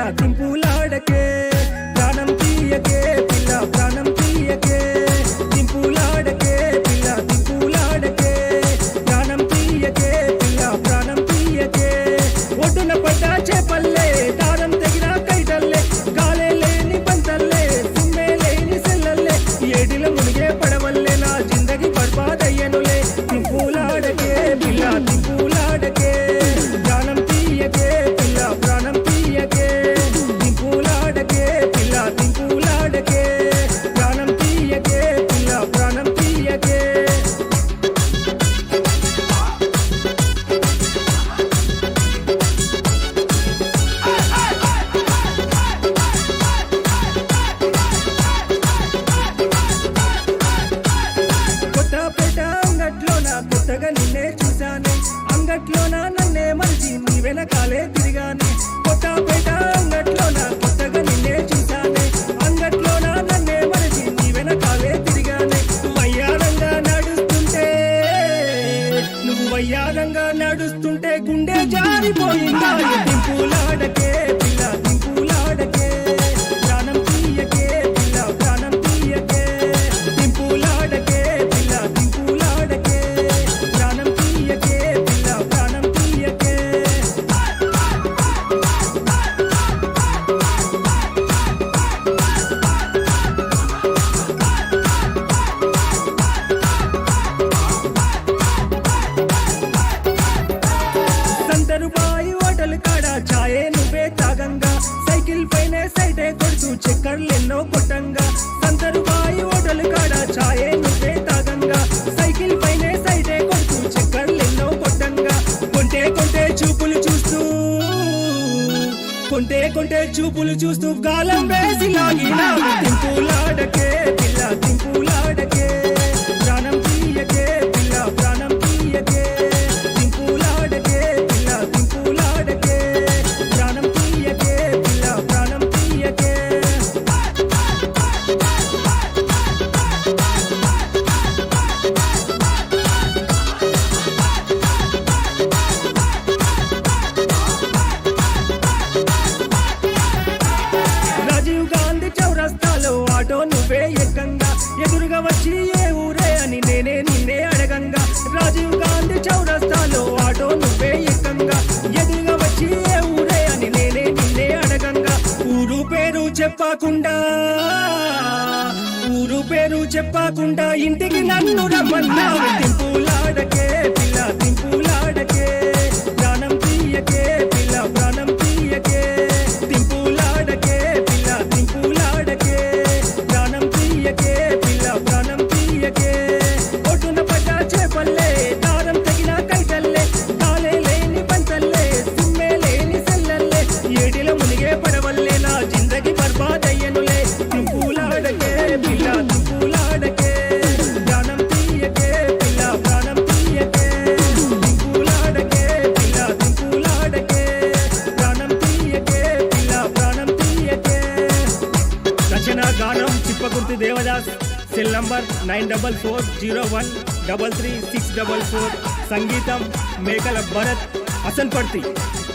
దింపులాడకే ప్రాణం తీయకే పిల్ల ప్రాణం తీయకే దింపులాడకే పిల్ల దింపులాడకే ప్రాణం తీయకే పిల్ల ప్రాణం తీయకే ఒడ్డున పడ్డ చేపల్లే దారం తెగిన కైటల్లే గాలే లేని పంతల్లే సుమ్మే లేని సెల్లల్లే ఏడిల మునిగే పడవల్లే నా జిందగి బర్బాదయ్యనులే దింపులాడకే పిల్ల దింపులాడకే ప్రాణం తీయకే పిల్ల ప్రాణం తీయకే దింపులాడకే పిల్ల దింపులాడకే ప్రాణం తీయకే పిల్ల ప్రాణం తీయకే కొత్తపేట అంగట్లోన కొత్తగా నిన్నే చూశానే అంగట్లోన నన్నే మలిచి నీ వెనకాలే తిరిగానే కొత్తపేట అంగట్లోన కొత్తగా నిన్నే చూశానే అంగట్లోన నన్నే మలిచి నీ వెనకాలే తిరిగానే వయ్యారంగా నడుస్తుంటే నువ్వు వయ్యారంగా నడుస్తుంటే గుండె జారిపోయిందా దింపులాడకే పిల్ల దింపులాడకే ప్రాణం తీయకే పిల్ల ప్రాణం తీయకే దింపులాడకే పిల్ల దింపులాడకే ప్రాణం తీయకే పిల్ల ప్రాణం తీయకే సందరు బాయి హోటల్ కాడ ఛాయే నువ్వే తాగంగా సైకిల్ పైనే సైడే కొడుతూ చక్కర్లెన్నో కొట్టంగా సందరు బాయి హోటల్ కాడ ఛాయే నువ్వే తాగంగా సైకిల్ పైనే సైడే కొడుతూ చక్కర్లెన్నో కొట్టంగా కొంటే కొంటే చూపులు చూస్తూ కొంటే కొంటే చూపులు చూస్తూ గాలం వేసి లాగినా దింపులాడకే పిల్ల దింపులాడకే ప్రాణం తీయకే పిల్ల ప్రాణం తీయకే దింపులాడకే పిల్ల దింపులాడకే ప్రాణం తీయకే పిల్ల ప్రాణం తీయకే రాజీవ్ గాంధీ చౌరస్తాలో ఆటో నువ్వే ఎక్కంగా ఎదురుగా వచ్చి ఏ ఊరే అని నేనే నిన్నే అడగంగా రాజీవ్ గాంధీ చౌరస్తాలో ఆటో నువ్వే ఎక్కంగా ఎదురుగా వచ్చి ఏ ఊరే అని నేనే నిన్నే అడగంగా ఊరు పేరు చెప్పకుండా ఊరు పేరు చెప్పకుండా ఇంటికి నన్ను రమ్మన్నా తింపులాడకే పిల్ల తింపులాడకే ప్రాణం తీయకే పిల్ల ప్రాణం తీయకే తింపులాడకే పిల్ల తింపులాడకే ప్రాణం తీయకే పిల్ల ప్రాణం తీయకే ఒడ్డున పడ్డ చేపల్లే దారం తగిన కైటల్లే కాలే లేని పంటల్లే సుమ్మే లేని సెల్లల్లే ఏడిల మునిగే పడవల్లే నా జిందగి బర్బాదయ్యనులే తింపులాడకే పిల్ల తింపులాడకే ప్రాణం తీయకే పిల్ల ప్రాణం తీయకే తింపులాడకే పిల్ల తింపులాడకే ప్రాణం తీయకే పిల్ల ప్రాణం తీయకే రచన గానం Chippakurthi Devadas cell number nine double four zero one double three six double four సంగీతం మేకల భరత్ అసన్పర్తి